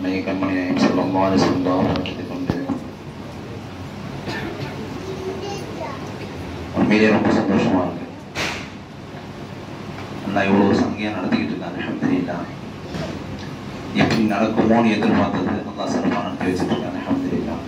நம்மை கண்மணி நாயம் செல்வம் வாரி செல்வம் வைத்துக் கொண்டு உண்மையிலே ரொம்ப சந்தோஷமா இருக்கு நல்லா இவ்வளோ சங்கையாக நடத்திக்கிட்டு இருக்காங்க அலமதுல்லா எப்படி நடக்குமோன்னு எதிர்பார்த்தது நல்லா சிறப்பாக நடத்தி வச்சுட்டு இருக்காங்க அலமதுல்லா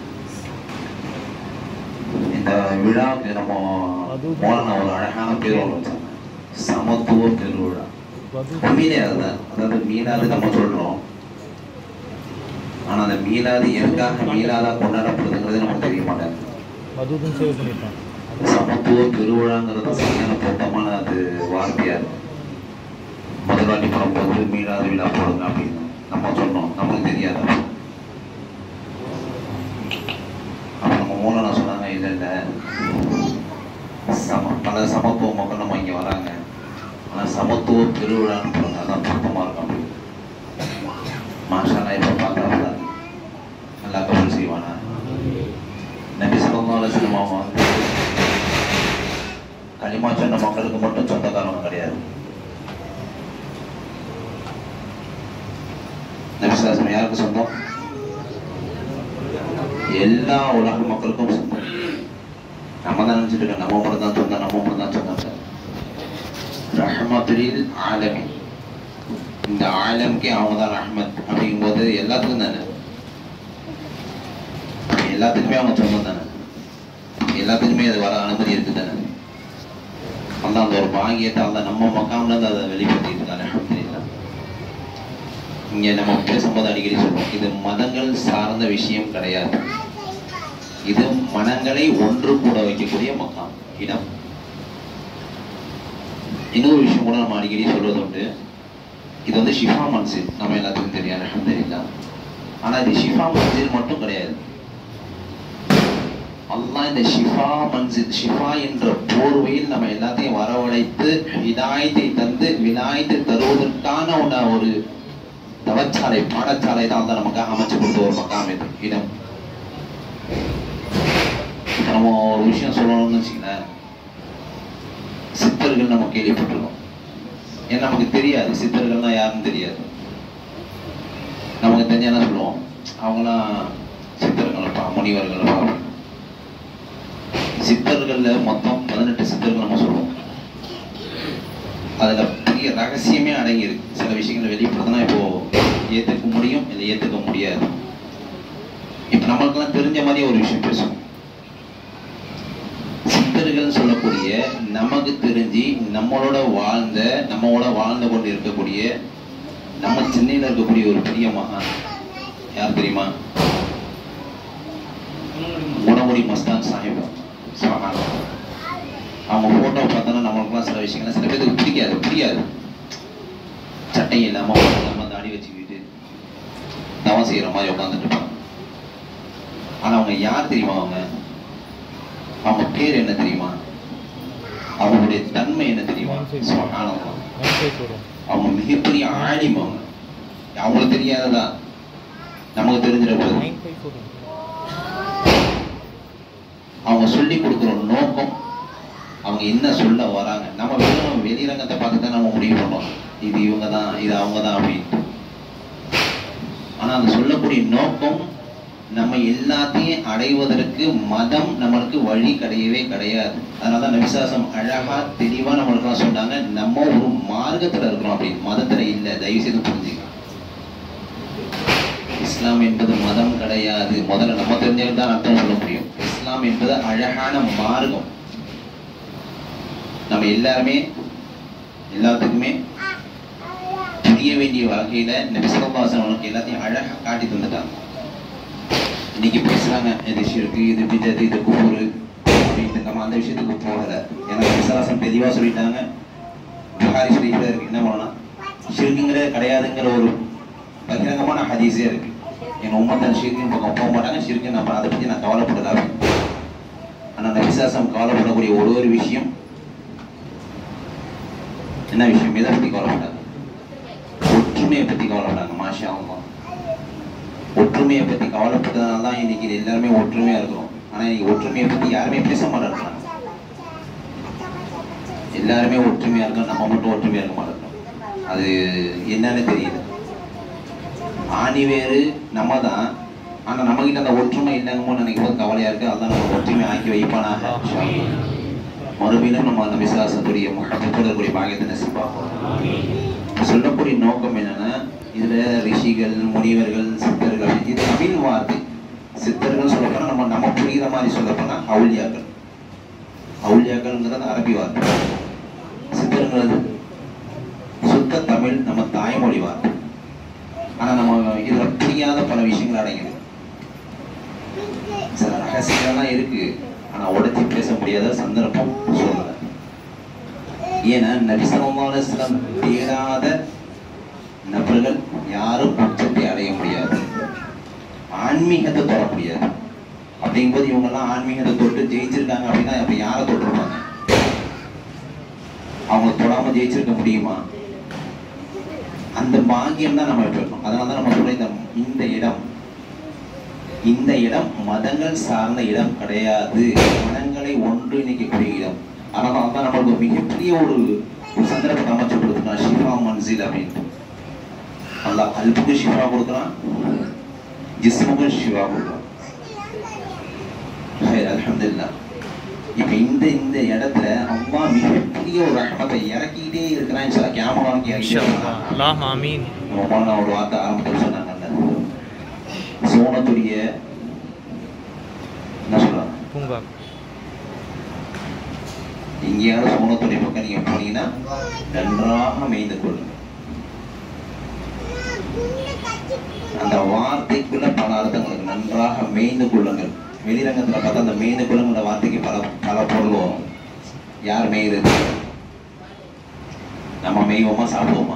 இந்த விழாவுக்கு நம்ம மோலன ஒரு அழகான பேர் ஒன்று வச்சாங்க சமத்துவ பெருவிழா உண்மையிலே அதுதான் அதாவது மீளாது நம்ம சொல்றோம் ஆனா அந்த மீளாது எதுக்காக மீளாதா கொண்டாடப்படுதுங்கிறது நமக்கு தெரிய மாட்டேங்குது மதுவும் சேவ் பண்ணிட்டான் சமத்துவ பெருவிழாங்கிறது சரியான பொருத்தமான அது வார்த்தையா இருக்கு முதல் வாட்டி பரம்போது மீளாது விழா போடுங்க அப்படின்னு நம்ம சொன்னோம் நமக்கு தெரியாது அப்ப நம்ம மூலனா சொன்னாங்க இல்லை இல்லை சம பல சமத்துவ மக்கள் நம்ம இங்கே வராங்க ஆனால் சமத்துவ பெருவிழான்னு போடுங்க அதான் பொருத்தமாக இருக்கும் அப்படின்னு மாஷா இப்போ பார்த்தா நல்லா கபல் செய்வானா நபி சொல்லா அலுவலம் அவங்க வந்து களிமா சொன்ன மக்களுக்கு மட்டும் சொந்தக்காரங்க கிடையாது நபிசாசம் யாருக்கு சொந்தம் எல்லா உலக மக்களுக்கும் சொந்தம் நம்ம தான் நினைச்சிட்டு இருக்கோம் நம்ம மட்டும் தான் சொந்தம் நம்ம மட்டும் தான் சொந்தம் ரஹமத்துலில் ஆலமி இந்த ஆலம்கே அவங்க தான் ரஹமத் அப்படிங்கும்போது எல்லாத்துக்கும் தானே எல்லாத்துக்குமே அவங்க சொந்தம் தானே எல்லாத்துக்குமே அது வர அனுமதி இருக்கு தானே அந்த அந்த ஒரு பாகியத்தை அந்த நம்ம மக்காம்ல இருந்து அதை வெளிப்படுத்திட்டு இருக்காங்க அல்ஹம்துலில்லாஹ். இங்க நம்ம பேசும்போது அடிக்கடி சொல்றோம் இது மதங்கள் சார்ந்த விஷயம் கிடையாது இது மனங்களை ஒன்று கூட வைக்கக்கூடிய மக்காம் இடம் இன்னொரு விஷயம் கூட நம்ம அடிக்கடி சொல்றது உண்டு இது வந்து ஷிஃபா மன்சில் நம்ம எல்லாத்துக்கும் தெரியும் அல்ஹம்துலில்லாஹ் ஆனா இது ஷிஃபா மன்சில் மட்டும் கிடையாது அல்லாஹ் இந்த ஷிஃபா மன்சில் ஷிஃபா என்ற போர்வையில் நம்ம எல்லாத்தையும் வரவழைத்து விநாயத்தை தந்து விநாயத்தை தருவதற்கான ஒண்ண ஒரு தவச்சாலை பாடசாலை தான் அல்லாஹ் நமக்காக அமைச்சு கொடுத்த ஒரு மக்காம் இது இடம் இப்ப நம்ம ஒரு விஷயம் சொல்லணும்னு வச்சுங்களேன் சித்தர்கள் நம்ம கேள்விப்பட்டிருக்கோம் ஏன்னா நமக்கு தெரியாது சித்தர்கள்னா யாருன்னு தெரியாது நமக்கு தெரிஞ்சா என்ன சொல்லுவோம் அவங்களாம் சித்தர்களப்பா முனிவர்களப்பா சித்தர்கள்ல மொத்தம் பதினெட்டு சித்தர்கள் நம்ம சொல்லுவோம் அதுல பெரிய ரகசியமே அடங்கி இருக்கு சில விஷயங்களை வெளிப்படுத்தினா இப்போ ஏத்துக்க முடியும் இல்லை ஏத்துக்க முடியாது இப்ப நம்மளுக்கெல்லாம் தெரிஞ்ச மாதிரி ஒரு விஷயம் பேசுவோம் சித்தர்கள் சொல்லக்கூடிய நமக்கு தெரிஞ்சு நம்மளோட வாழ்ந்த நம்மளோட வாழ்ந்து கொண்டு இருக்கக்கூடிய நம்ம சென்னையில இருக்கக்கூடிய ஒரு பெரிய மகான் யார் தெரியுமா குணமுடி மஸ்தான் சாஹிப் சுபஹானல்லாஹ். அவங்க போட்டோ பார்த்தோன்னா நம்மளுக்குலாம் சில விஷயங்கள் சில பேருக்கு பிடிக்காது புரியாது சட்டை இல்லாம ஒண்ணும் இல்லாம தாடி வச்சுக்கிட்டு தவம் செய்யற மாதிரி உட்காந்துட்டு இருப்பாங்க ஆனா அவங்க யார் தெரியுமா அவங்க அவங்க பேர் என்ன தெரியுமா அவங்களுடைய தன்மை என்ன தெரியுமா சுபஹானல்லாஹ். நைன் ஃபைவ் வரும் அவங்க மிகப்பெரிய ஆலிம் அவங்க அவங்களுக்கு தெரியாததா நமக்கு தெரிஞ்சிட போகுது நைன் ஃபைவ் வரும் அவங்க சொல்லி கொடுக்குற நோக்கம் அவங்க என்ன சொல்ல வராங்க நம்ம வெறும் வெளிரங்கத்தை பார்த்து தான் நம்ம முடிவு பண்ணோம் இது இவங்க தான் இது அவங்க தான் அப்படின்ட்டு ஆனா அந்த சொல்லக்கூடிய நோக்கம் நம்ம எல்லாத்தையும் அடைவதற்கு மதம் நம்மளுக்கு வழி கிடையவே கிடையாது அதனால தான் நபிசாசம் அழகா தெளிவா நம்மளுக்கு சொன்னாங்க நம்ம ஒரு மார்க்கத்துல இருக்கிறோம் அப்படின்னு மதத்துல இல்லை தயவு செய்து புரிஞ்சுக்கலாம் இஸ்லாம் என்பது மதம் கிடையாது முதல்ல நம்ம தெரிஞ்சவங்க தான் அர்த்தம் சொல்ல முடியும் இஸ்லாம் என்பது அழகான மார்க்கம் நம்ம எல்லாருமே எல்லாத்துக்குமே புரிய வேண்டிய வகையில நபிசல்லாசன் அவனுக்கு எல்லாத்தையும் அழகா காட்டி தந்துட்டாங்க இன்னைக்கு பேசுறாங்க இது ஷிருக்கு இது பிஜத்து இது குஃபுரு அப்படின்ட்டு நம்ம அந்த விஷயத்துக்கு போகல ஏன்னா நபிசல்லாசன் தெளிவா சொல்லிட்டாங்க புகாரி ஷரீஃப்ல இருக்கு என்ன பண்ணலாம் ஷிருக்குங்கிறதே கிடையாதுங்கிற ஒரு பகிரங்கமான ஹதீஸே இருக்கு என் உம்மத்தன் ஷிர்கின் பக்கம் போக மாட்டாங்க ஷிர்கின் நம்ம அதை பற்றி நான் கவலைப்படல அப்படின்னு ஆனால் அந்த விசாசம் கவலைப்படக்கூடிய ஒரு ஒரு விஷயம் என்ன விஷயம் எதை பற்றி கவலைப்பட்டாங்க ஒற்றுமையை பற்றி கவலைப்பட்டாங்க மாஷா அல்லாஹ் ஒற்றுமையை பற்றி கவலைப்பட்டதுனால தான் இன்னைக்கு இது எல்லாருமே ஒற்றுமையாக இருக்கிறோம் ஆனால் இன்னைக்கு ஒற்றுமையை பற்றி யாருமே பேச மாட்டேங்கிறாங்க எல்லாருமே ஒற்றுமையாக இருக்கோம் நம்ம மட்டும் ஒற்றுமையாக இருக்க மாட்டேங்கிறோம் அது என்னன்னு தெரியல ஆணி வேறு நம்ம தான் ஆனா நம்ம கிட்ட அந்த ஒற்றுமை இல்லைங்கமோ நினைக்கும் போது கவலையா இருக்கு அதான் நம்ம ஒற்றுமை ஆக்கி வைப்பானாக இன்ஷா அல்லாஹ். மறுபடியும் நம்ம அந்த விசுவாசத்துடைய முகத்துக்கூடிய பாகியத்தை நசிப்பாகும் சொல்லக்கூடிய நோக்கம் என்னன்னா இதுல ரிஷிகள் முனிவர்கள் சித்தர்கள் இது தமிழ் வார்த்தை சித்தர்கள் சொல்ல போனா நம்ம நம்ம புரியுற மாதிரி சொல்ல போனா அவுளியாக்கள் அவுளியாக்கள்ங்கிறது அரபி வார்த்தை சித்தருங்கிறது சுத்த தமிழ் நம்ம தாய்மொழி வார்த்தை ஆனா நம்ம இதுல புரியாத பல விஷயங்கள் அடங்குது சில ரகசியம்லாம் இருக்கு ஆனா உடைச்சி பேச முடியாத சந்தர்ப்பம் சொல்றேன் ஏன்னா நபி ஸல்லல்லாஹு அலைஹி வஸல்லம் தேடாத நபர்கள் யாரும் உச்சத்தை அடைய முடியாது ஆன்மீகத்தை தொட முடியாது அப்படிங்கும்போது இவங்கெல்லாம் ஆன்மீகத்தை தொட்டு ஜெயிச்சிருக்காங்க அப்படின்னா அப்ப யாரை தொட்டிருப்பாங்க அவங்க தொடாம ஜெயிச்சிருக்க முடியுமா அந்த பாக்கியம் தான் நம்ம பெறணும் அதனால தான் நம்ம சொல்ற இந்த இந்த இடம் இந்த இடம் மதங்கள் சார்ந்த இடம் கிடையாது மனங்களை ஒன்றிணைக்கக்கூடிய இடம் அதனால தான் நம்மளுக்கு ஒரு மிகப்பெரிய ஒரு ஒரு சந்தர்ப்பத்தை அமைச்சு கொடுத்துருக்கான் ஷிஃபா மன்சில் அப்படின்ட்டு அல்லாஹ் கல்புக்கு ஷிஃபா கொடுக்குறான் ஜிஸ்முக்கு ஷிஃபா கொடுக்குறான் ஹைர் அல்ஹம்துலில்லாஹ் இப்ப இந்த இந்த இடத்துல அம்மா மிகப்பெரிய ஒரு ரஹமத்தை இறக்கிட்டே இருக்கிறான் சில கேமரா இன்ஷா அல்லாஹ் அல்லாஹ் ஆமீன் நம்ம போன ஒரு வார்த்தை ஆரம்பத்தில் சொன்னாங்கல்ல சோனத்துடைய என்ன சொல்றாங்க பூங்கா எங்கேயாவது சோனத்துடைய பக்கம் நீங்க போனீங்கன்னா நன்றாக மேய்ந்து கொள்ளுங்க அந்த வார்த்தைக்குள்ள பல அர்த்தங்கள் இருக்கு நன்றாக மேய்ந்து கொள்ளுங்கள் வெளிரங்கத்துல பார்த்தா அந்த மேய்ந்து கொள்ளுங்கிற வார்த்தைக்கு பல பல பொருள் வரும் யார் மேய்றது நம்ம மேய்வோமா சாப்பிடுவோமா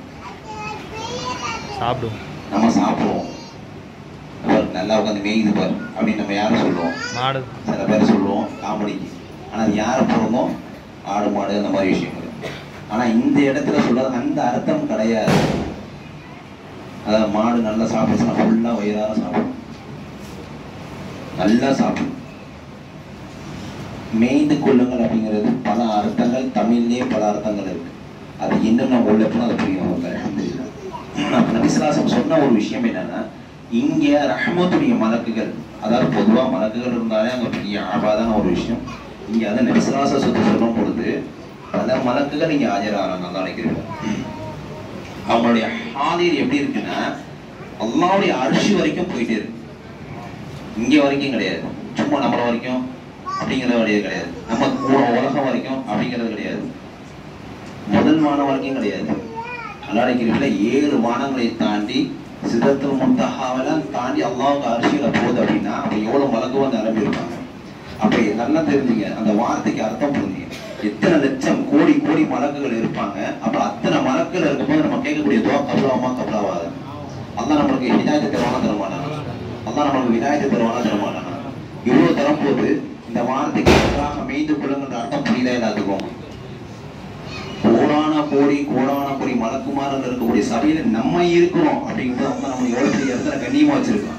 சாப்பிடும் நம்ம சாப்பிடுவோம் பாரு, நல்லா உட்காந்து மேய்து பாரு அப்படின்னு நம்ம யாரை சொல்லுவோம் மாடு சில பேர் சொல்லுவோம் காமெடிக்கு ஆனா அது யாரை போடுறோமோ ஆடு மாடு அந்த மாதிரி விஷயங்கள் ஆனா இந்த இடத்துல சொல்றது அந்த அர்த்தம் கிடையாது அதாவது மாடு நல்லா சாப்பிடுச்சுன்னா ஃபுல்லா வயிறார சாப்பிடும் நல்லா சாப்பிடும் மேய்ந்து கொள்ளுங்கள் அப்படிங்கிறது பல அர்த்தங்கள் தமிழ்லயே பல அர்த்தங்கள் இருக்கு அது இன்னும் நம்ம உள்ள போனா அது புரியும் நமக்கு அல்ஹம்துலில்லாஹ். அப்ப நபிஸ்லாசம் சொன்ன ஒரு விஷயம் என்னன்னா இங்க ரஹமத்துடைய மலக்குகள் அதாவது பொதுவா மலக்குகள் இருந்தாலே அங்க பெரிய ஆபாதான ஒரு விஷயம் இங்க அதை நபிஸ்லாச சுத்தி சொல்லும் பொழுது பல மலக்குகள் இங்க ஆஜராகிறாங்க நல்லா நினைக்கிறீங்க அவங்களுடைய ஹாதிர் எப்படி இருக்குன்னா அல்லாவுடைய அரிசி வரைக்கும் போயிட்டே இருக்கு இங்க வரைக்கும் கிடையாது சும்மா நம்மள வரைக்கும் அப்படிங்கிறது கிடையாது கிடையாது நம்ம உ- உலகம் வரைக்கும் அப்படிங்கிறது கிடையாது முதல் வானம் வரைக்கும் கிடையாது அல்லாடிக்கிறதுல ஏழு வானங்களை தாண்டி சிதத்தில் முந்தஹாவெல்லாம் தாண்டி அல்லாவுக்கு அரிசியில போகுது அப்படின்னா அப்ப எவ்வளவு மலக்கு வந்து நிரம்பி இருப்பாங்க அப்ப நல்லா தெரிஞ்சுங்க அந்த வார்த்தைக்கு அர்த்தம் புரிஞ்சுங்க எத்தனை லட்சம் கோடி கோடி மலக்குகள் இருப்பாங்க அப்ப அத்தனை மலக்குகள் இருக்கும்போது நம்ம கேட்கக்கூடிய துவா கபலாமா கபலாவாத அல்லாஹ் நம்மளுக்கு ஹிதாயத்தை தருவானா தரமாட்டானா அல்லாஹ் நம்மளுக்கு விநாயகத்தை தருவானா தரமாட்டானா இவ்வளவு தரும்போது இந்த வார்த்தைக்கு எதிராக மேய்ந்து கொள்ளுங்கிற அர்த்தம் புரியல எல்லாத்துக்கும் கோடான கோடி கோடான கோடி மலக்குமாரல் இருக்கக்கூடிய சபையில நம்ம இருக்கிறோம் அப்படிங்கும்போது அவங்க நம்ம எவ்வளவு பெரிய இடத்துல கண்ணியமா வச்சிருக்கோம்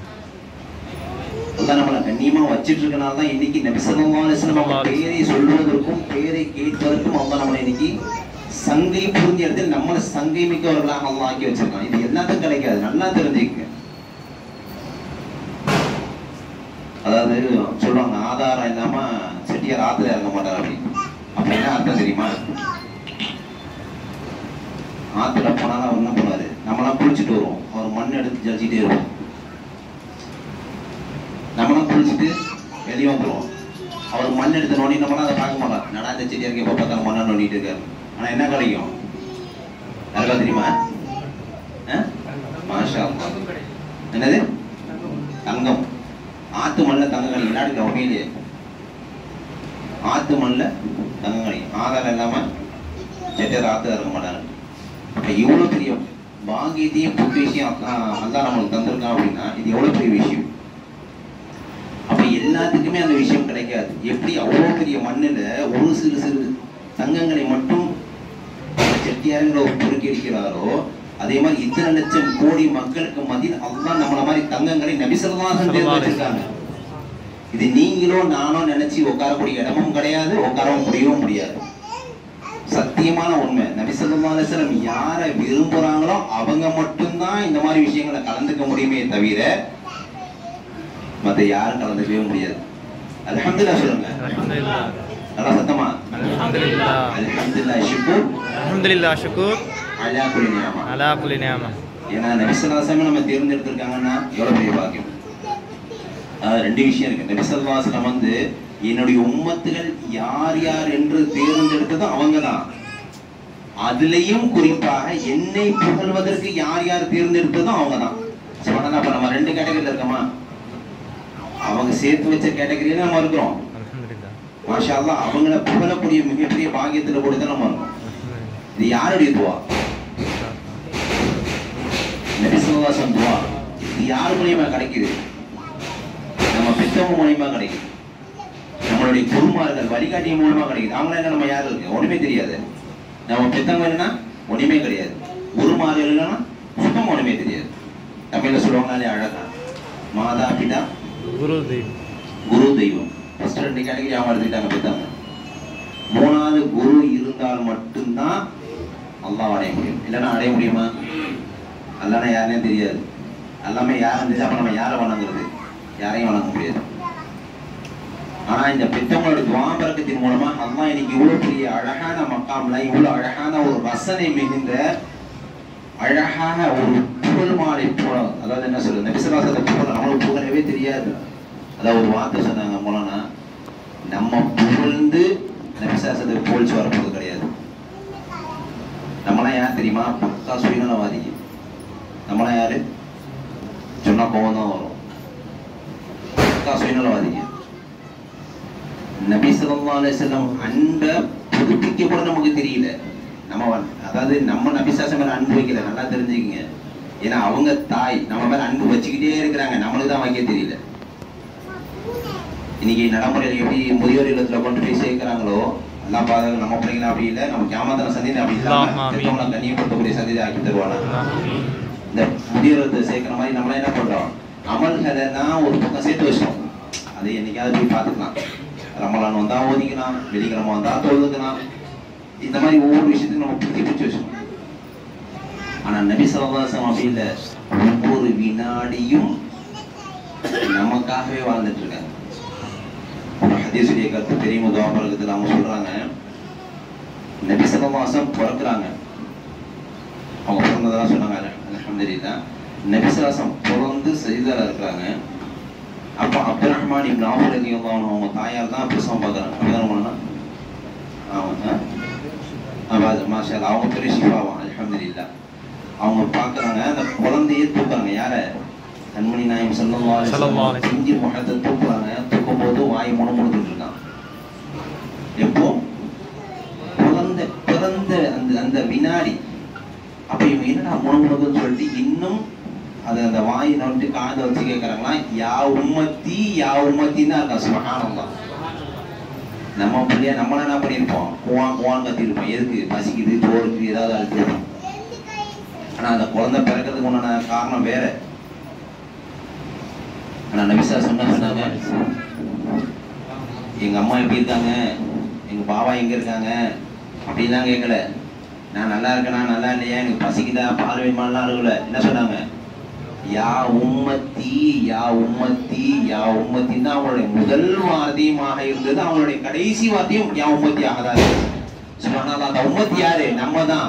அதான் நம்மள கண்ணியமா வச்சிட்டு இருக்கனால தான் இன்னைக்கு நபிசல்லாஸ் நம்ம பேரை சொல்லுவதற்கும் பேரை கேட்பதற்கும் அவங்க நம்மளை இன்னைக்கு சங்கை புரிஞ்ச இடத்தில் நம்மளை சங்கை மிக்கவர்களாக அல்லாஹ் ஆக்கி வச்சிருக்கான் இது எல்லாத்துக்கும் கிடைக்காது நல்லா தெரிஞ்சுக்கங்க அதாவது சொல்லுவாங்க ஆதாரம் இல்லாம செட்டியார் ஆத்துல இறங்க மாட்டார் அப்படின்னு அப்ப என்ன அர்த்தம் தெரியுமா ஆத்துல போனாலும் அவர் என்ன பண்ணுவாரு நம்மளாம் குளிச்சுட்டு வருவோம் அவர் மண் எடுத்து ஜலிச்சுட்டே இருப்போம் நம்மளாம் குளிச்சுட்டு வெளியே வந்துருவோம் அவர் மண் எடுத்து நோண்டி நம்மளாம் அதை பார்க்க மாட்டோம் நடா இந்த செடியாருக்கு எப்போ பார்த்தாலும் மண்ணை நோண்டிட்டு இருக்காரு ஆனா என்ன கிடைக்கும் யாருக்கா தெரியுமா ஆ? மாஷா அல்லாஹ். என்னது தங்கம் ஆத்து மண்ணில் தங்கம் கிடைக்கும் விளையாடுக்க உண்மையிலேயே ஆத்து மண்ணில் தங்கம் கிடைக்கும் ஆதாரம் இல்லாம செட்டியார் ஆத்துல இருக்க மாட்டாங்க அப்ப இவ்வளவு பெரிய பாகியத்தையும் பொக்கிஷையும் அல்லாஹ் நம்மளுக்கு தந்திருக்கான் அப்படின்னா இது எவ்வளவு பெரிய விஷயம் அப்ப எல்லாத்துக்குமே அந்த விஷயம் கிடைக்காது எப்படி அவ்வளவு பெரிய மண்ணுல ஒரு சிறு சிறு தங்கங்களை மட்டும் செட்டியாருங்கிற ஒரு பொறுக்கி அடிக்கிறாரோ அதே மாதிரி இத்தனை லட்சம் கோடி மக்களுக்கு மத்தியில் அல்லாஹ் நம்மள மாதிரி தங்கங்களை நபிசல்லாக தேர்ந்து வச்சிருக்காங்க இது நீங்களோ நானோ நினைச்சு உட்காரக்கூடிய இடமும் கிடையாது உட்காரவும் முடியவும் முடியாது சத்திய சத்தியமான உண்மை நபி ஸல்லல்லாஹு அலைஹி வஸல்லம் யாரை விரும்புறாங்களோ அவங்க மட்டும்தான் இந்த மாதிரி விஷயங்களை கலந்துக்க முடியுமே தவிர மத்த யாரும் கலந்துக்கவே முடியாது அல்ஹம்துலில்லாஹ் சொல்லுங்க அல்ஹம்துலில்லாஹ் நல்லா சத்தமா அல்ஹம்துலில்லாஹ் அல்ஹம்துலில்லாஹ் ஷுக்ர் அல்ஹம்துலில்லாஹ் ஷுக்கூர் அலா குல்லி நிஅமா அலா குல்லி நியாமா ஏன்னா நபிசல்லாசமே நம்ம தேர்ந்தெடுத்திருக்காங்கன்னா எவ்வளவு பெரிய பாக்கியம் அஹ் ரெண்டு விஷயம் இருக்கு நபிசல்லாசலம் வந்து என்னுடைய உம்மத்துகள் யார் யார் என்று தேர்ந்தெடுத்ததும் அவங்க தான் அதுலயும் குறிப்பாக என்னை புகழ்வதற்கு யார் யார் தேர்ந்தெடுத்ததும் அவங்க தான் சொன்னா அப்ப நம்ம ரெண்டு கேட்டகரியில இருக்கோமா அவங்க சேர்த்து வச்ச கேட்டகரியில நம்ம இருக்கிறோம் அல்ஹம்துலில்லாஹ் மாஷா அல்லாஹ் அவங்கள புகழக்கூடிய மிகப்பெரிய பாக்கியத்துல கூட தான் நம்ம இருக்கோம் அல்ஹம்துலில்லாஹ் இது யாருடைய துவா நபிசுவாசம் துவா இது யார் மூலியமா கிடைக்குது நம்ம பெத்தவங்க மூலியமா கிடைக்குது நம்மளுடைய குருமார்கள் வழிகாட்டிய மூலமா கிடைக்குது அவங்கள என்ன நம்ம யாரும் இருக்கு ஒண்ணுமே தெரியாது நம்ம பெத்தவங்க இல்லைன்னா ஒண்ணுமே கிடையாது குருமார்கள் இல்லைன்னா சுத்தம் ஒண்ணுமே தெரியாது தமிழ்ல சொல்லுவாங்களே அழகா மாதா பிதா குரு தெய்வம் குரு தெய்வம் ஃபர்ஸ்ட் ரெண்டு கேட்டகரி அவங்க எடுத்துக்கிட்டாங்க பெத்தவங்க மூணாவது குரு இருந்தால் மட்டும்தான் அல்லாஹ் அடைய முடியும் இல்லைன்னா அடைய முடியுமா அல்லானா யாருனே தெரியாது எல்லாமே யாரும் தெரிஞ்சா அப்ப நம்ம யாரை வணங்குறது யாரையும் வணங்க முடியாது ஆனா இந்த பெத்தவங்களோட துவாபரக்கத்தின் மூலமா அல்லாஹ் இன்னைக்கு இவ்வளவு பெரிய அழகான மக்காம்ல இவ்வளவு அழகான ஒரு ரசனை மிகுந்த அழகான ஒரு புகழ் மாலை போல அதாவது என்ன சொல்றது நபிசராசத்தை புகழ் நம்மளுக்கு புகழவே தெரியாது அதாவது ஒரு வார்த்தை சொன்னாங்க மூலம்னா நம்ம புகழ்ந்து நபிசாசத்தை புகழ்ச்சி வரப்போது கிடையாது நம்மளாம் யார் தெரியுமா பக்கா சுயநலவாதி நம்மளாம் யாரு சொன்னா கோவம் தான் வரும் பக்கா சுயநலவாதிங்க நபி ஸல்லல்லாஹு அலைஹி வஸல்லம் அன்பை புதுப்பிக்க கூட நமக்கு தெரியல நம்ம வந்து- அதாவது நம்ம நபிசாசம் மேல அன்பு வைக்கல நல்லா தெரிஞ்சுக்கங்க ஏன்னா அவங்க தாய் நம்ம மேல அன்பு வச்சுக்கிட்டே இருக்கிறாங்க நம்மளுக்கு தான் வைக்க தெரியல இன்னைக்கு நடைமுறையில் எப்படி முதியோர் இல்லத்துல கொண்டு போய் சேர்க்கிறாங்களோ எல்லாம் பாருங்க நம்ம பிள்ளைங்க அப்படி இல்லை நம்ம கேமத்தின சந்ததி அப்படி அல்லாஹ் இல்லாம ஆமீன். பெற்றவங்களை கண்ணியப்படுத்தக்கூடிய சந்ததி ஆக்கி தருவாங்க ஆமீன். இந்த முதியோர் இல்லத்துல சேர்க்கிற மாதிரி நம்மளாம் என்ன பண்றோம் அமல்களை தான் ஒரு பக்கம் சேர்த்து வச்சிட்டோம் அது என்னைக்காவது போய் பார்த்துக்கலாம் ரமலான் வந்தா ஓதிக்கலாம் வெள்ளிக்கிழமை வந்தா தொழுதுக்கலாம் இந்த மாதிரி ஒவ்வொரு விஷயத்தையும் நம்ம பிடிச்சி பிடிச்சி வச்சிருக்கோம் ஆனா நபி சல்லாசம் அப்படி இல்லை ஒவ்வொரு வினாடியும் நமக்காகவே வாழ்ந்துட்டு இருக்காங்க ஒரு ஹதீஸுடைய கருத்து பெரிய முதாபரகத்தில் அவங்க சொல்றாங்க நபி சல்லாசம் பிறக்குறாங்க அவங்க பிறந்ததா சொன்னாங்க அலமதுல்லா நபிசாசம் பிறந்து செய்தலா இருக்கிறாங்க அப்போ அப்துல் ரஹ்மான் இப்னு ஆஃப் ரலியல்லாஹு அன்ஹு அவங்க தாயார் தான் பிரசவம் பார்க்குறாங்க அப்படிதான் பண்ணா அவங்க ஆமாம் மாஷா அல்லாஹ். அவங்க பேரு ஷிஃபாவா அல்ஹம்துலில்லாஹ் அவங்க பார்க்குறாங்க அந்த குழந்தையே தூக்குறாங்க யார கண்மணி நாயம் ஸல்லல்லாஹு அலைஹி செல்லம் வஸல்லம். செஞ்சு முகத்தை தூக்குறாங்க தூக்கும் போது வாய் முணு முணுத்துட்டு இருக்கான் எப்போ குழந்தை பிறந்த அந்த அந்த வினாடி அப்ப இவங்க என்னடா முணுமுணுக்குன்னு சொல்லிட்டு இன்னும் அது அந்த வாய் நோட்டு காதை வச்சு கேட்கறாங்களா யா உம்மத்தி யா உம்மத்தின்னு இருக்கா சுபஹானல்லாஹ் நம்ம பிள்ளைய நம்மள என்ன பண்ணியிருப்போம் குவான் குவான் கத்திருப்போம் எதுக்கு பசிக்குது சோறுக்கு ஏதாவது அழுத்து ஆனா அந்த குழந்தை பிறக்கிறதுக்கு உண்டான காரணம் வேற ஆனா நபிசா சொன்ன சொன்னாங்க எங்க அம்மா எப்படி இருக்காங்க எங்க பாபா எங்க இருக்காங்க அப்படின்லாம் கேட்கல நான் நல்லா இருக்கேனா நல்லா இல்லையா எனக்கு பசிக்குதா பால் வேணுமாலாம் இருக்குல்ல என்ன சொன்னாங்க யா உம்மத்தி யா உம்மத்தி யா உம்மத்தின்னு தான் அவங்களுடைய முதல் வார்த்தையுமாக இருந்தது அவங்களுடைய கடைசி வார்த்தையும் யா உம்மத்தியாக தான் இருந்தது சொன்னாங்க அந்த உம்மத்தி யாரு நம்ம தான்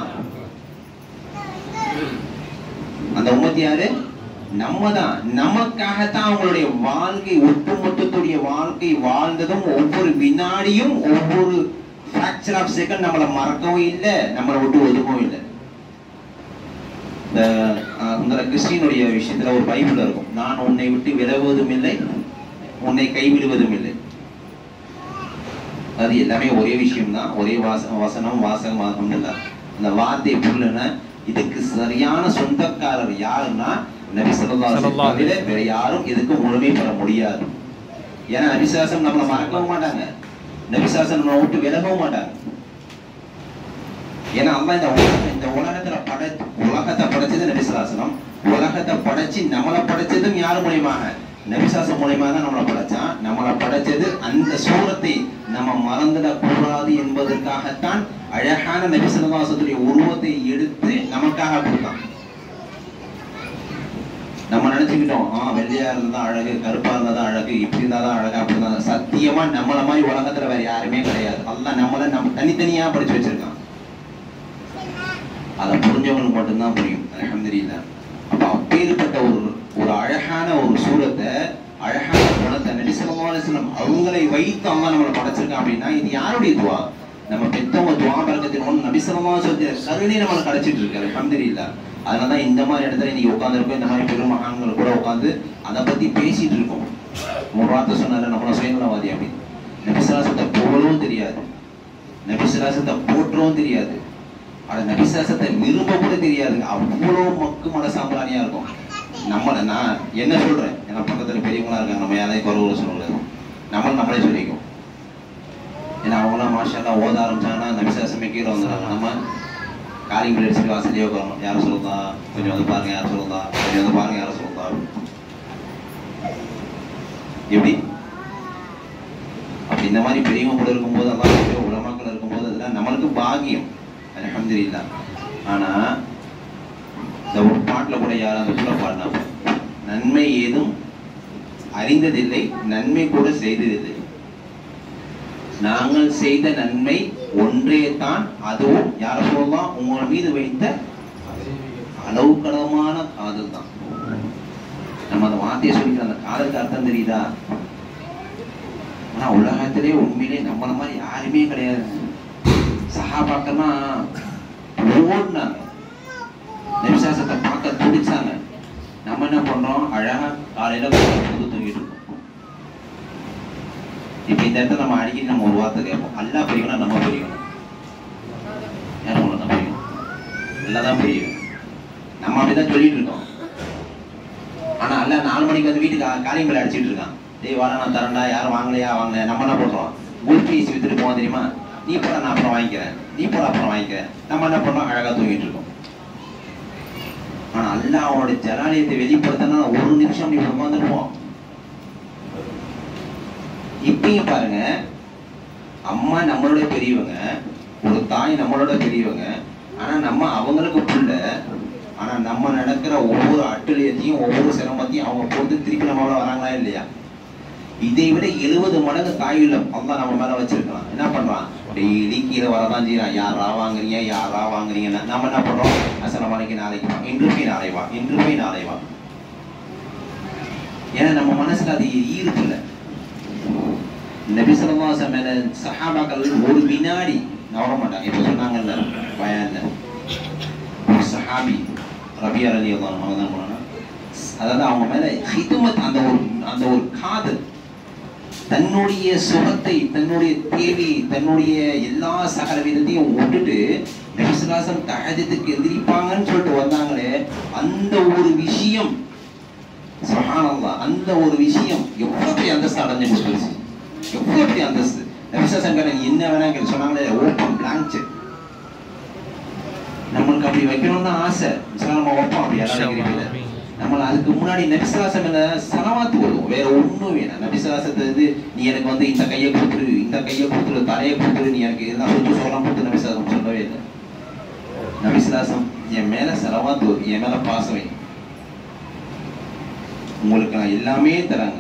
அந்த உம்மத்தி யாரு நம்ம தான் நமக்காகத்தான் அவங்களுடைய வாழ்க்கை ஒட்டுமொத்தத்துடைய வாழ்க்கை வாழ்ந்ததும் ஒவ்வொரு வினாடியும் ஒவ்வொரு ஃபிராக்சர் ஆஃப் செகண்ட் நம்மளை மறக்கவும் இல்லை நம்மளை விட்டு ஒதுக்கவும் இல்லை இந்த அஹ், இந்த கிறிஸ்டினுடைய விஷயத்துல ஒரு பைபிள் இருக்கும் நான் உன்னை விட்டு விலகுவதும் இல்லை உன்னை கைவிடுவதும் இல்லை அது எல்லாமே ஒரே விஷயம் தான் ஒரே வாச வசனம் வாசகம் வாசகம் இல்லை அந்த வார்த்தை புரியலன்னா இதுக்கு சரியான சொந்தக்காரர் யாருன்னா நபி ஸல்லல்லாஹு அலைஹி ஸல்லல்லாஹு அலைஹி வஸல்லம் வேற யாரும் இதுக்கு முழுமை பெற முடியாது ஏன்னா நபிசாசம் நம்மளை மறக்கவும் மாட்டாங்க நபிசாசம் நம்மளை விட்டு விலகவும் மாட்டாங்க ஏன்னா அல்லாஹ் இந்த உலக இந்த உலகத்துல பட உலகத்தை படைச்சது நபிசாசனம் உலகத்தை படைச்சு நம்மளை படைச்சதும் யார் மூலியமாக நபிசாசம் மூலியமா தான் நம்மளை படைச்சான் நம்மளை படைச்சது அந்த சூரத்தை நம்ம மறந்துடக் கூடாது என்பதற்காகத்தான் அழகான நபிசல்லாசத்துடைய உருவத்தை எடுத்து நமக்காக கொடுத்தான் நம்ம நினைச்சுக்கிட்டோம் ஆ வெள்ளையா இருந்தா அழகு கருப்பா இருந்தா தான் அழகு இப்படி இருந்தா தான் அழகு அப்படி இருந்தா தான் சத்தியமா நம்மள மாதிரி உலகத்துல வேற யாருமே கிடையாது அல்லாஹ் நம்மள நம்ம தனித்தனியா படிச்சு வச்சிருக்கான் அதை புரிஞ்சவங்களுக்கு மட்டும்தான் புரியும் அல்ஹம்துலில்லாஹ் அப்ப அப்பேற்பட்ட ஒரு ஒரு அழகான ஒரு சூரத்தை அழகான குணத்தை நபி ஸல்லல்லாஹு அலைஹி வஸல்லம் அவங்களை வைத்து அல்லாஹ் நம்மளை படைச்சிருக்கான் அப்படின்னா இது யாருடைய துவா நம்ம பெத்தவங்க துவா பறக்கத்தின் ஒன்று நபி ஸல்லல்லாஹு அலைஹி வஸல்லம் கருணை நம்மளை கிடைச்சிட்டு இருக்கு அல்ஹம்துலில்லாஹ் அதனால தான் இந்த மாதிரி இடத்துல இன்னைக்கு உட்காந்துருக்கோம் இந்த மாதிரி பெரும் மகான்கள் கூட உட்காந்து அதை பத்தி பேசிட்டு இருக்கோம் ஒரு வார்த்தை சொன்னாரு நம்மள சுயநலவாதி அப்படின்னு நபிசலாசத்தை புகழவும் தெரியாது நபிசலாசத்தை போற்றவும் தெரியாது ஆனா நபிசாசத்தை விரும்ப கூட தெரியாதுங்க அவ்வளோ மக்கு மன சாம்பிராணியா இருக்கும் நம்மளை நான் என்ன சொல்றேன் ஏன்னா பக்கத்துல பெரியவங்களா இருக்காங்க நம்ம யாரையும் குறவு சொல்லக்கூடாது நம்ம நம்மளே சொல்லிக்கும் ஏன்னா அவங்களாம் மாஷாலாம் ஓத ஆரம்பிச்சாங்கன்னா நபிசாசமே கீழே வந்துடுறாங்க நம்ம காலிங் பிளேட் அடிச்சுட்டு வாசலையே உட்காரணும் யாரும் சொல்லுதா கொஞ்சம் வந்து பாருங்க யாரும் சொல்லுதா கொஞ்சம் வந்து பாருங்க யாரும் சொல்லுதா எப்படி அப்ப இந்த மாதிரி பெரியவங்க கூட இருக்கும்போது அல்லாஹ் உலமாக்கள் இருக்கும்போது அதெல்லாம் நம்மளுக்கு பாகியம் அல்ஹம்துலில்லாஹ் ஆனா இந்த ஒரு பாட்டுல கூட யாரும் அந்த சொல்ல பாடினாங்க நன்மை ஏதும் அறிந்ததில்லை நன்மை கூட செய்ததில்லை நாங்கள் செய்த நன்மை ஒன்றே தான் அதுவும் யார சொல்லலாம் உங்கள் மீது வைத்த அளவு கடமான காதல் தான் நம்ம அந்த வார்த்தையை சொல்லிக்கிற அந்த காதலுக்கு அர்த்தம் தெரியுதா ஆனா உலகத்திலே உண்மையிலே நம்மள மாதிரி யாருமே கிடையாது சகாபாக்கெல்லாம் ஓடினாங்க நபிசாசத்தை பார்க்க துடிச்சாங்க நம்ம என்ன பண்றோம் அழகா காலையில புது தூங்கிட்டு இருக்கோம் இப்ப இந்த இடத்துல நம்ம அடிக்கடி நம்ம ஒரு வார்த்தை கேட்போம் அல்லா பெரியவனா நம்ம பெரியவனா யாரும் உங்களை தான் பெரியவன் எல்லாம் தான் பெரியவன் நம்ம அப்படிதான் சொல்லிட்டு இருக்கோம் ஆனா அல்ல நாலு மணிக்கு வந்து வீட்டுக்கு காலிங் மேல அடிச்சிட்டு இருக்கான் டேய் வாடா நான் தரேன்டா யாரும் வாங்கலையா வாங்கலையா நம்ம என்ன பண்றோம் குட் பீஸ் வித்துட்டு போவோம் தெரியுமா நீ போட நான் அப்புறம் வாங்கிக்கிறேன் நீ போட அப்புறம் வாங்கிக்கிறேன் நம்ம என்ன பண்றோம் அழகா தூங்கிட்டு இருக்கோம் ஆனா அல்லாஹ் அவனுடைய ஜலாலயத்தை வெளிப்படுத்தினா ஒரு நிமிஷம் நீ உட்காந்துருப்போம் இப்பயும் பாருங்க அம்மா நம்மளோட பெரியவங்க ஒரு தாய் நம்மளோட பெரியவங்க ஆனா நம்ம அவங்களுக்கு புள்ள ஆனா நம்ம நடக்கிற ஒவ்வொரு அட்டுழியத்தையும் ஒவ்வொரு சிரமத்தையும் அவங்க போட்டு திருப்பி நம்மளோட வராங்களா இல்லையா இதை விட எழுபது மடங்கு தாயுள்ளம் அல்லா நம்ம மேல வச்சிருக்கலாம் என்ன பண்றான் டெய்லி கீழே வரதான் செய்யறான் யாரா வாங்குறீங்க யாரா வாங்குறீங்கன்னா நம்ம என்ன பண்றோம் அசலம் மணிக்கு நாளைக்கு வா இன்று போய் நாளை வா இன்று போய் நாளை வா ஏன்னா நம்ம மனசுல அது ஈர்ப்பு இல்லை நபி சொல்லவாச மேல சஹாபாக்கள் ஒரு வினாடி நவர மாட்டாங்க இப்ப சொன்னாங்கல்ல பயான்ல ஒரு சஹாபி ரபியா அலி அல்லாஹ் தான் போனா அதாவது அவங்க மேல ஹிதுமத் அந்த ஒரு அந்த ஒரு காதல் தன்னுடைய சுகத்தை தன்னுடைய தேவையை தன்னுடைய எல்லா சகல விதத்தையும் விட்டுட்டு நபிசுலாசம் தகஜத்துக்கு எதிரிப்பாங்கன்னு சொல்லிட்டு வந்தாங்களே அந்த ஒரு விஷயம் சுபஹானல்லாஹ் அந்த ஒரு விஷயம் எவ்வளவு பெரிய அந்தஸ்து அடைஞ்சு கொடுத்துருச்சு எவ்வளவு பெரிய அந்தஸ்து நபிசாசங்கரன் என்ன வேணா கேள்வி சொன்னாங்களே ஓப்பன் பிளாங்க் நம்மளுக்கு அப்படி வைக்கணும்னு தான் ஆசை சில நம்ம வைப்போம் அப்படி யாராவது இருக்கிறீங்க நம்மள அதுக்கு முன்னாடி நபிசுலாசம் மேல சலவாத்து வரும் வேற ஒண்ணும் வேணாம் நபிசுலாசத்தை வந்து நீ எனக்கு வந்து இந்த கையை கொடுத்துரு இந்த கையை கொடுத்துரு தலையை கொடுத்துரு நீ எனக்கு எல்லாம் சொத்து சொல்லலாம் கொடுத்து நபிசுலாசம் சொல்லவே இல்லை நபிசுலாசம் என் மேல செலவாத்து வரும் என் மேல பாசம் வை உங்களுக்கு நான் எல்லாமே தராங்க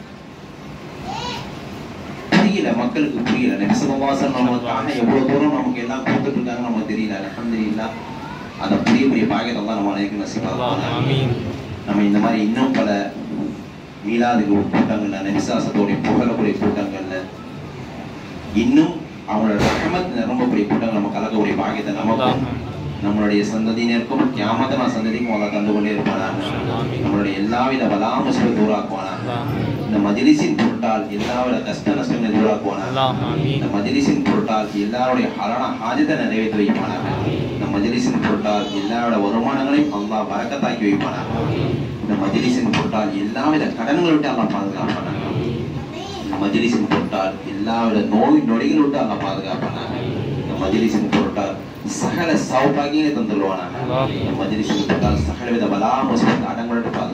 புரியல மக்களுக்கு புரியல நபிசுலவாசம் நமக்காக எவ்வளவு தூரம் நமக்கு எல்லாம் கொடுத்துட்டு இருக்காங்க நமக்கு தெரியல அலமதுல்லா அதை புரிய புரிய பாக்கியத்தை தான் நம்ம அனைவருக்கும் நசிபாக ஆமீன் நம்ம இந்த மாதிரி இன்னும் பல மீளாது கூட்டங்கள்ல நபிசாசத்தோடைய புகழக்கூடிய கூட்டங்கள்ல இன்னும் அவங்களோட ரஹமத் நிரம்பக்கூடிய கூட்டங்கள் நம்ம கலக்கக்கூடிய பாக்கியத்தை நமக்கும் நம்மளுடைய சந்ததியினருக்கும் கியாமத்தனா சந்ததிக்கும் அல்லா தந்து கொண்டே இருப்பானாங்க நம்மளுடைய எல்லாவித வலாமசுவை தூராக்குவானாங்க இந்த மஜிலிசின் பொருட்டால் எல்லாவித கஷ்ட நஷ்டங்களை தூராக்குவானாங்க இந்த மஜிலிசின் பொருட்டால் எல்லாருடைய ஹலான ஹாஜத்தை நிறைவேற்றி வைப்பானாங்க இந்த மஜிலிசின் பொருட்டால் எல்லாரோட வருமானங்களையும் அல்லாஹ் வரக்கத்தாக்கி வைப்பானாங்க இந்த மஜிலிசின் பொருட்டால் எல்லாவித கடன்களை விட்டு அல்லாஹ் பாதுகாப்பானாங்க இந்த மஜிலிசின் பொருட்டால் எல்லாவித நோய் நொடிகளை விட்டு அல்லாஹ் பாதுகாப்பானாங்க இந்த மஜிலிசின் பொருட்டால் சகல சௌபாகியங்களை தந்துடுவானாங்க இந்த மஜிலிசின் பொருட்டால் சகல வித பலா முஸ்லிம் அடங்களோட பாதுகாப்பானாங்க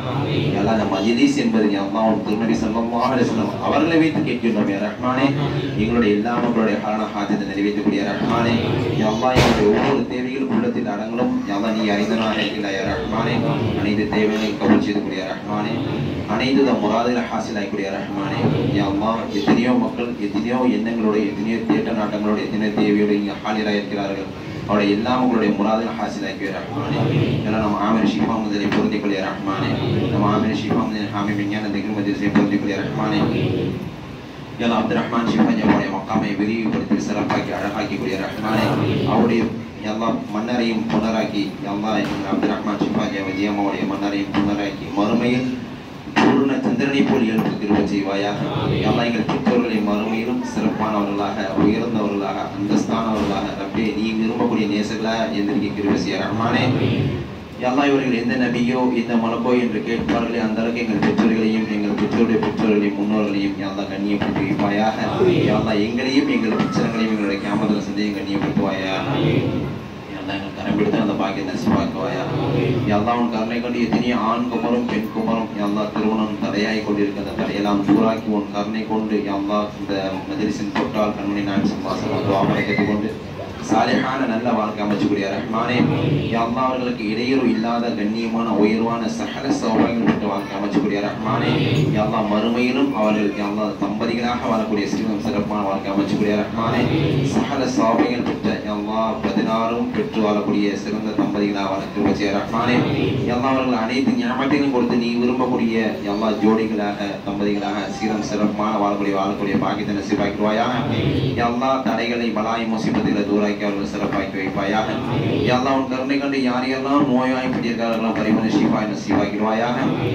அல்லாஹ் அந்த மஜ்லிஸ் என்பது யா அல்லாஹ் உன் திருநபி ஸல்லல்லாஹு அலைஹி வஸல்லம் அவர்களை வைத்து கேட்கின்றோம் யா ரஹ்மானே எங்களுடைய எல்லா மக்களுடைய ஹான ஹாஜத்தை நிறைவேற்றக்கூடிய ரஹ்மானே யா அல்லாஹ் எங்களுடைய ஒவ்வொரு தேவைகள் உள்ளத்தில் அடங்கலும் யா அல்லாஹ் நீ அறிந்தனாக இருக்கிறாய் யா ரஹ்மானே அனைத்து தேவைகளையும் கபூல் செய்யக்கூடிய ரஹ்மானே அனைத்து தம் முராதுகளை ஹாசிலாகக்கூடிய ரஹ்மானே யா அல்லாஹ் எத்தனையோ மக்கள் எத்தனையோ எண்ணங்களோட எத்தனையோ தேட்ட நாட்டங்களோட எத்தனையோ தேவையோடு இங்கே ஹாலிலாக இருக்கிறார்கள் அவருடைய எல்லா உங்களுடைய முராதுகள் ஹாசிலாக்கிய ரஹ்மானே எல்லாம் நம்ம ஆமிர் ஷிஃபா முதலை பொருந்திக் கொள்ளிய ரஹ்மானே நம்ம ஆமிர் ஷிஃபா முதல் ஹாமி விஞ்ஞான திகில் மதிரசை பொருந்திக் கொள்ளிய ரஹ்மானே எல்லாம் அப்துல் ரஹ்மான் ஷிஃபா அவருடைய மக்காமை விரிவுபடுத்தி சிறப்பாக்கி அழகாக்கக்கூடிய ரஹ்மானே அவருடைய எல்லா மன்னரையும் புனராக்கி எல்லா எங்கள் அப்துல் ரஹ்மான் ஷிஃபா விஜயம் அவருடைய மன்னரையும் புனராக்கி மறுமையில் பூர்ண சந்திரனை போல் எழுப்பு கிருப செய்வாயாக எல்லாம் எங்கள் பெற்றோர்களை மறுமையிலும் சிறப்பானவர்களாக உயர்ந்தவர்களாக அந்தஸ்தானவர்களாக ரப்பே நீ விரும்பக்கூடிய நேசர்களாக எந்திரிக்க கிருப செய்ய ரஹ்மானே எல்லா இவர்கள் எந்த நபியோ எந்த மலக்கோ என்று கேட்பார்களே அந்த அளவுக்கு எங்கள் பெற்றோர்களையும் எங்கள் பெற்றோருடைய பெற்றோர்களையும் முன்னோர்களையும் எல்லா கண்ணியப்படுத்தி வைப்பாயாக எல்லா எங்களையும் எங்கள் பிரச்சனைகளையும் எங்களுடைய கேமரா சந்தையும் கண்ணியப்படுத்துவாயாக எல்லாம் எங்கள் கரம் பிடித்து அந்த பாக்கிய நசிவாக்குவாயா எல்லா உன் கருணை கொண்டு எத்தனையோ ஆண் குமரும் பெண் குமரும் எல்லா திருமணம் தடையாய் கொண்டிருக்க அந்த தடையெல்லாம் தூராக்கி உன் கருணை கொண்டு எல்லா இந்த மதிரிசின் தொட்டால் கண்மணி நான் சம்பாசனம் துவாமனை கற்றுக்கொண்டு சாலிஹான நல்ல வாழ்க்கை அமைச்சுக்கூடிய ரஹ்மானே எல்லா அவர்களுக்கு இடையூறு இல்லாத கண்ணியமான உயர்வான சகல சௌபாகியம் பெற்ற வாழ்க்கை அமைச்சுக்கூடிய ரஹ்மானே எல்லா மறுமையிலும் அவர்கள் எல்லா தம்பதிகளாக வாழக்கூடிய சிறுவம் சிறப்பான வாழ்க்கை அமைச்சுக்கூடிய ரஹ்மானே சகல சௌபாகியம் பெற்ற எல்லா பதினாறும் பெற்று வாழக்கூடிய சிறந்த தம்பதிகளாக வாழக்கூடிய செய்ய ரஹ்மானே எல்லா அவர்கள் அனைத்து ஞாபகத்தையும் கொடுத்து நீ விரும்பக்கூடிய எல்லா ஜோடிகளாக தம்பதிகளாக சீரம் சிறப்பான வாழக்கூடிய வாழக்கூடிய பாக்கியத்தை நசிவாக்கிடுவாயாக எல்லா தடைகளை பலாய் முசிபத்தில் தூராக்கி அவர்கள் சிறப்பாக்கி வைப்பாயாக எல்லா உன் கருணை கண்டு யாரையெல்லாம் நோய்வாய்ப்பட்டிருக்கிறார்களோ பரிமண சிவாய் நசிவாக்கிடுவாயாக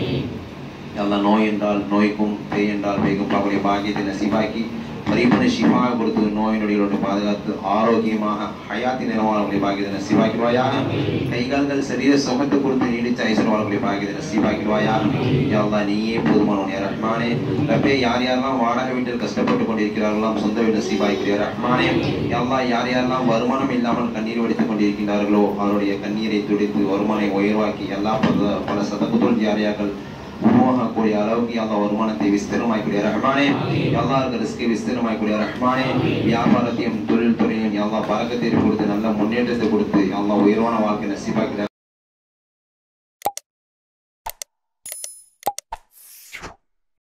எல்லா நோய் என்றால் நோய்க்கும் பேய் என்றால் பேய்க்கும் பார்க்கக்கூடிய பாக்கியத்தை நசிவாக்கி பரிபூர்ண சிவாக கொடுத்து நோய் நொடிகளோடு பாதுகாத்து ஆரோக்கியமாக ஹயாத்தி நிலவாளர்களுடைய பாக்கியத்தை நசிவாக்கிடுவாயாக கைகால்கள் சரீர சுகத்தை கொடுத்து நீடித்த ஐசர் வாழக்கூடிய பாக்கியத்தை நசிவாக்கிடுவாயாக யாழ்லா நீயே போதுமானவன் யா ரஹ்மானே ரப்பே யார் யாரெல்லாம் வாடகை வீட்டில் கஷ்டப்பட்டு கொண்டிருக்கிறார்களோ சொந்த வீடு நசிவாக்கிறியா ரஹ்மானே யாழ்லா யார் யாரெல்லாம் வருமானம் இல்லாமல் கண்ணீர் வடித்துக் கொண்டிருக்கின்றார்களோ அவருடைய கண்ணீரை துடித்து வருமானை உயர்வாக்கி எல்லா பல பல சதகுதோல் ஜாரியாக்கள் உருவாகக்கூடிய அளவுக்கு எல்லா வருமானத்தை விஸ்திரமாக்கக்கூடிய ரஹ்மானே எல்லாருக்கும் ரிஸ்கை விஸ்திரமாக்கக்கூடிய ரஹ்மானே வியாபாரத்தையும் தொழில் துறையும் எல்லா பழக்கத்தை கொடுத்து நல்ல முன்னேற்றத்தை கொடுத்து எல்லா உயர்வான வாழ்க்கை நசிப்பாக்கிற